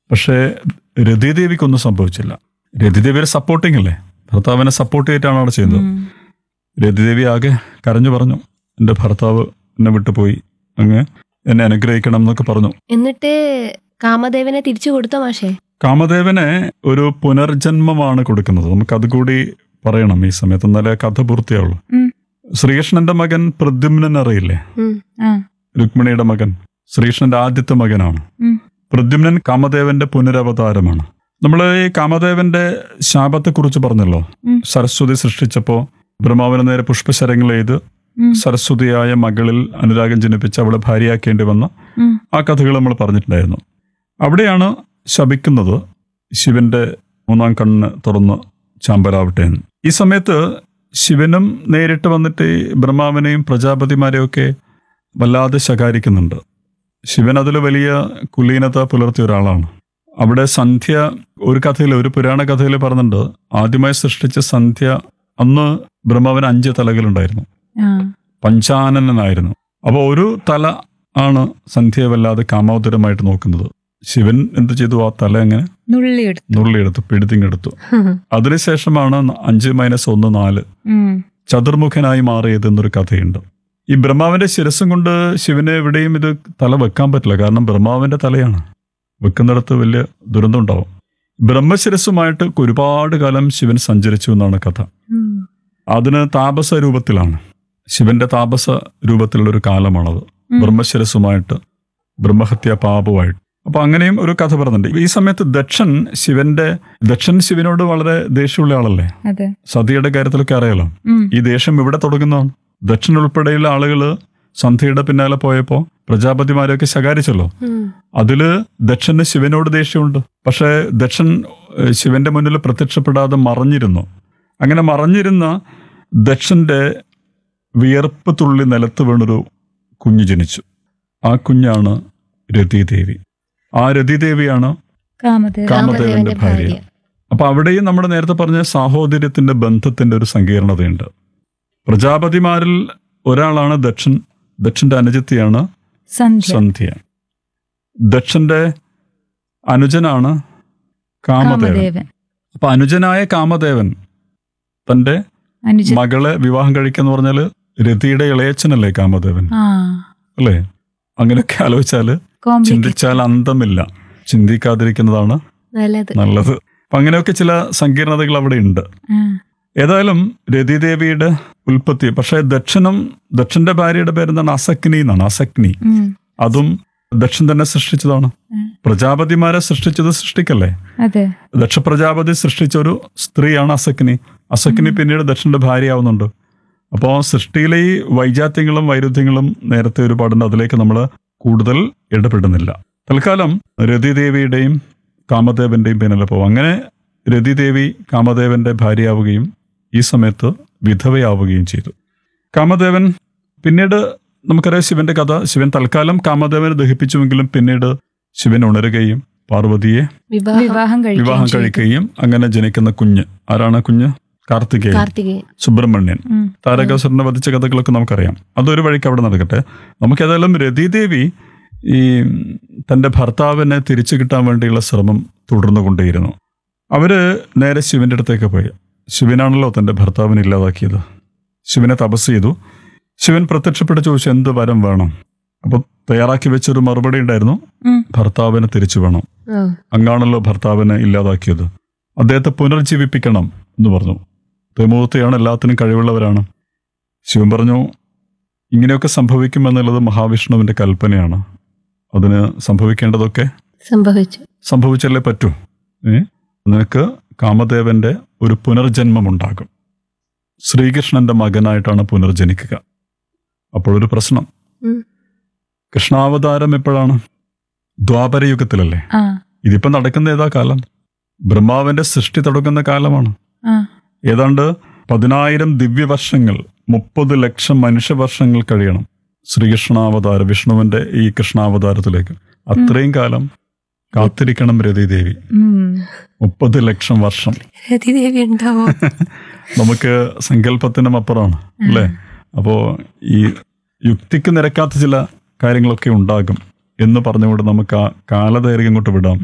പക്ഷേ രതിദേവിക്കൊന്നും സംഭവിച്ചില്ല രതിദേവിയുടെ സപ്പോർട്ടിംഗ് അല്ലേ ഭർത്താവിനെ സപ്പോർട്ട് ചെയ്തിട്ടാണ് അവിടെ ചെയ്യുന്നത് ഉം. രതിദേവി ആകെ കരഞ്ഞു പറഞ്ഞു എൻ്റെ ഭർത്താവ് എന്നെ വിട്ടുപോയി അങ്ങ് എന്നെ അനുഗ്രഹിക്കണം എന്നൊക്കെ പറഞ്ഞു എന്നിട്ട് കാമദേവനെ തിരിച്ചു കൊടുത്തോ മാഷേ കാമദേവനെ ഒരു പുനർജന്മമാണ് കൊടുക്കുന്നത് നമുക്ക് അതുകൂടി പറയണം ഈ സമയത്ത് എന്നാലേ ആ കഥ പൂർത്തിയാവുള്ളൂ ഉം. ശ്രീകൃഷ്ണന്റെ മകൻ പ്രദ്യുമ്നൻ അറിയില്ലേ ഉം. ആ. രുക്മിണിയുടെ മകൻ ശ്രീകൃഷ്ണന്റെ ആദ്യത്തെ മകനാണ് ഉം. പ്രദ്യുമ്നൻ കാമദേവന്റെ പുനരവതാരമാണ് നമ്മൾ ഈ കാമദേവന്റെ ശാപത്തെ കുറിച്ച് പറഞ്ഞല്ലോ ഉം. സരസ്വതി സൃഷ്ടിച്ചപ്പോ ബ്രഹ്മാവിന് നേരെ പുഷ്പശരങ്ങൾ ചെയ്ത് ഉം. സരസ്വതിയായ മകളിൽ അനുരാഗം ജനിപ്പിച്ച് അവളെ ഭാര്യയാക്കേണ്ടി വന്ന ഉം. ആ കഥകൾ നമ്മൾ പറഞ്ഞിട്ടുണ്ടായിരുന്നു അവിടെയാണ് ശപിക്കുന്നത് ശിവന്റെ മൂന്നാം കണ്ണ് തുറന്ന് ചാമ്പലാവട്ടെ എന്ന് ഈ സമയത്ത് ശിവനും നേരിട്ട് വന്നിട്ട് ഈ ബ്രഹ്മാവിനെയും പ്രജാപതിമാരെയും ഒക്കെ വല്ലാതെ ശകാരിക്കുന്നുണ്ട് ശിവൻ അതിൽ വലിയ കുലീനത പുലർത്തിയ ഒരാളാണ് അവിടെ സന്ധ്യ ഒരു കഥയിൽ ഒരു പുരാണ കഥയിൽ പറഞ്ഞിട്ടുണ്ട് ആദ്യമായി സൃഷ്ടിച്ച സന്ധ്യ അന്ന് ബ്രഹ്മാവിന് അഞ്ച് തലകളുണ്ടായിരുന്നു ആ. പഞ്ചാനനായിരുന്നു അപ്പോൾ ഒരു തല ആണ് സന്ധ്യയെ വല്ലാതെ കാമോദരമായിട്ട് നോക്കുന്നത് ശിവൻ എന്ത് ചെയ്തു ആ തല എങ്ങനെ നുള്ളിയെടുത്തു നുള്ളിയെടുത്തു പിടുത്തിങ്ങെടുത്തു അതിനുശേഷമാണ് അഞ്ച് മൈനസ് ഒന്ന് നാല് ഉം. ചതുർമുഖനായി മാറിയത് എന്നൊരു കഥയുണ്ട് ഈ ബ്രഹ്മാവിന്റെ ശിരസും കൊണ്ട് ശിവന് എവിടെയും ഇത് തല വെക്കാൻ പറ്റില്ല കാരണം ബ്രഹ്മാവിന്റെ തലയാണ് വെക്കുന്നിടത്ത് വലിയ ദുരന്തം ഉണ്ടാവും ബ്രഹ്മശിരസുമായിട്ട് ഒരുപാട് കാലം ശിവൻ സഞ്ചരിച്ചു എന്നാണ് കഥ ഉം. അതിന് താപസ രൂപത്തിലാണ് ശിവന്റെ താപസ രൂപത്തിലുള്ള ഒരു കാലമാണത് ഉം. ബ്രഹ്മശിരസുമായിട്ട് ബ്രഹ്മഹത്യ പാപമായിട്ട് അപ്പൊ അങ്ങനെയും ഒരു കഥ പറയുന്നുണ്ട് ഈ സമയത്ത് ദക്ഷൻ ശിവന്റെ ദക്ഷൻ ശിവനോട് വളരെ ദേഷ്യമുള്ള ആളല്ലേ അതെ സതിയുടെ കാര്യത്തിലൊക്കെ അറിയാലോ ഉം. ഈ ദേഷ്യം ഇവിടെ തുടങ്ങുന്നതാണ് ദക്ഷൻ ഉൾപ്പെടെയുള്ള ആളുകള് സന്ധ്യയുടെ പിന്നാലെ പോയപ്പോ പ്രജാപതിമാരെയൊക്കെ ശകാരിച്ചല്ലോ ഉം. അതില് ദക്ഷന് ശിവനോട് ദേഷ്യമുണ്ട് പക്ഷേ ദക്ഷൻ ഏഹ്, ശിവന്റെ മുന്നിൽ പ്രത്യക്ഷപ്പെടാതെ മറഞ്ഞിരുന്നു അങ്ങനെ മറഞ്ഞിരുന്ന ദക്ഷന്റെ വിയർപ്പ് തുള്ളി നിലത്ത് വീണൊരു കുഞ്ഞ് ജനിച്ചു ആ കുഞ്ഞാണ് രതിദേവി ആ രതിദേവിയാണ് കാമദേവ കാമദേവന്റെ ഭാര്യ അപ്പൊ അവിടെയും നമ്മുടെ നേരത്തെ പറഞ്ഞ സാഹോദര്യത്തിന്റെ ബന്ധത്തിന്റെ ഒരു സങ്കീർണതയുണ്ട് പ്രജാപതിമാരിൽ ഒരാളാണ് ദക്ഷൻ ദക്ഷന്റെ അനുജത്തിയാണ് സന്ധ്യ സന്ധ്യ ദക്ഷന്റെ അനുജനാണ് കാമദേവൻ കാമദേവൻ അപ്പൊ അനുജനായ കാമദേവൻ തന്റെ അനുജ മകളെ വിവാഹം കഴിക്കാന്ന് പറഞ്ഞാല് രതിയുടെ ഇളയച്ചനല്ലേ കാമദേവൻ ആ അല്ലേ അങ്ങനെയൊക്കെ ആലോചിച്ചാല് കോംപ്ലിക്കേറ്റ് ചിന്തിച്ചാൽ അന്തമില്ല ചിന്തിക്കാതിരിക്കുന്നതാണ് നല്ലത് നല്ലത് അപ്പൊ അങ്ങനെയൊക്കെ ചില സങ്കീർണതകൾ അവിടെ ഉണ്ട് ആ. ഏതായാലും രതിദേവിയുടെ ഉൽപ്പത്തി പക്ഷേ ദക്ഷനും ദക്ഷന്റെ ഭാര്യയുടെ പേരെന്താണ് അസക്നി എന്നാണ് അസക്നി ഉം. അതും ദക്ഷൻ തന്നെ സൃഷ്ടിച്ചതാണ് ഉം. പ്രജാപതിമാരെ സൃഷ്ടിച്ചത് സൃഷ്ടിക്കല്ലേ അതെ ദക്ഷ പ്രജാപതി സൃഷ്ടിച്ച ഒരു സ്ത്രീയാണ് അസക്നി അസക്നി പിന്നീട് ദക്ഷന്റെ ഭാര്യയാവുന്നുണ്ട് അപ്പോൾ സൃഷ്ടിയിലെ ഈ വൈജാത്യങ്ങളും വൈരുദ്ധ്യങ്ങളും നേരത്തെ ഒരുപാടുണ്ട് അതിലേക്ക് നമ്മൾ കൂടുതൽ ഇടപെടുന്നില്ല തൽക്കാലം രതിദേവിയുടെയും കാമദേവന്റെയും പിന്നിലെ പോവും അങ്ങനെ രതിദേവി കാമദേവന്റെ ഭാര്യയാവുകയും ഈ സമയത്ത് വിധവയാവുകയും ചെയ്തു കാമദേവൻ പിന്നീട് നമുക്കറിയാം ശിവന്റെ കഥ ശിവൻ തൽക്കാലം കാമദേവനെ ദഹിപ്പിച്ചുവെങ്കിലും പിന്നീട് ശിവൻ ഉണരുകയും പാർവതിയെ വിവാഹം വിവാഹം വിവാഹം കഴിക്കുകയും ചെയ്തു. കഴിക്കുകയും അങ്ങനെ ജനിക്കുന്ന കുഞ്ഞ് ആരാണ് ആ കുഞ്ഞ് കാർത്തികേയൻ കാർത്തികേയൻ സുബ്രഹ്മണ്യൻ ഉം. താരകാസുരനെ വധിച്ച കഥകളൊക്കെ നമുക്കറിയാം അതൊരു വഴിക്ക് അവിടെ നടക്കട്ടെ നമുക്ക് ഏതായാലും രതിദേവി ഈ തന്റെ ഭർത്താവിനെ തിരിച്ചു കിട്ടാൻ വേണ്ടിയുള്ള ശ്രമം തുടർന്നുകൊണ്ടേയിരുന്നു അവര് നേരെ ശിവന്റെ അടുത്തേക്ക് പോയി ശിവനാണല്ലോ തന്റെ ഭർത്താവിനെ ഇല്ലാതാക്കിയത് ശിവനെ തപസ് ചെയ്തു ശിവൻ പ്രത്യക്ഷപ്പെട്ട് ചോദിച്ചു എന്ത് വരം വേണം അപ്പൊ തയ്യാറാക്കി വെച്ചൊരു മറുപടി ഉണ്ടായിരുന്നു ഉം. ഭർത്താവിനെ തിരിച്ചു വേണം ആ. അങ്ങാണല്ലോ ഭർത്താവിനെ ഇല്ലാതാക്കിയത് അദ്ദേഹത്തെ പുനർജീവിപ്പിക്കണം എന്ന് പറഞ്ഞു ത്രിമൂർത്തിയാണ് എല്ലാത്തിനും കഴിവുള്ളവരാണ് ശിവൻ പറഞ്ഞു ഇങ്ങനെയൊക്കെ സംഭവിക്കുമെന്നുള്ളത് മഹാവിഷ്ണുവിന്റെ കൽപ്പനയാണ് അതിന് സംഭവിക്കേണ്ടതൊക്കെ സംഭവിച്ചു സംഭവിച്ചല്ലേ പറ്റൂ ഏ നിനക്ക് കാമദേവന്റെ ഒരു പുനർജന്മമുണ്ടാകും ശ്രീകൃഷ്ണന്റെ മകനായിട്ടാണ് പുനർജനിക്കുക അപ്പോഴൊരു പ്രശ്നം ഉം. കൃഷ്ണാവതാരം എപ്പോഴാണ് ദ്വാപരയുഗത്തിലല്ലേ ആ ഇതിപ്പോ നടക്കുന്ന ഏതാ കാലം ബ്രഹ്മാവിന്റെ സൃഷ്ടി തുടങ്ങുന്ന കാലമാണ് ആ ഏതാണ്ട് പതിനായിരം ദിവ്യവർഷങ്ങൾ മുപ്പത് ലക്ഷം മനുഷ്യവർഷങ്ങൾ കഴിയണം ശ്രീകൃഷ്ണാവതാര വിഷ്ണുവിന്റെ ഈ കൃഷ്ണാവതാരത്തിലേക്ക് അത്രയും കാലം കാത്തിരിക്കണം രതിദേവി ഉം. മുപ്പത് ലക്ഷം വർഷം രതിദേവി ഉണ്ടാവോ നമുക്ക് സങ്കല്പത്തിനും അപ്പുറമാണ് അല്ലേ അപ്പോ ഈ യുക്തിക്ക് നിരക്കാത്ത ചില കാര്യങ്ങളൊക്കെ ഉണ്ടാകും എന്ന് പറഞ്ഞുകൊണ്ട് നമുക്ക് ആ കാലദൈർഘ്യം കൊണ്ട് വിടാം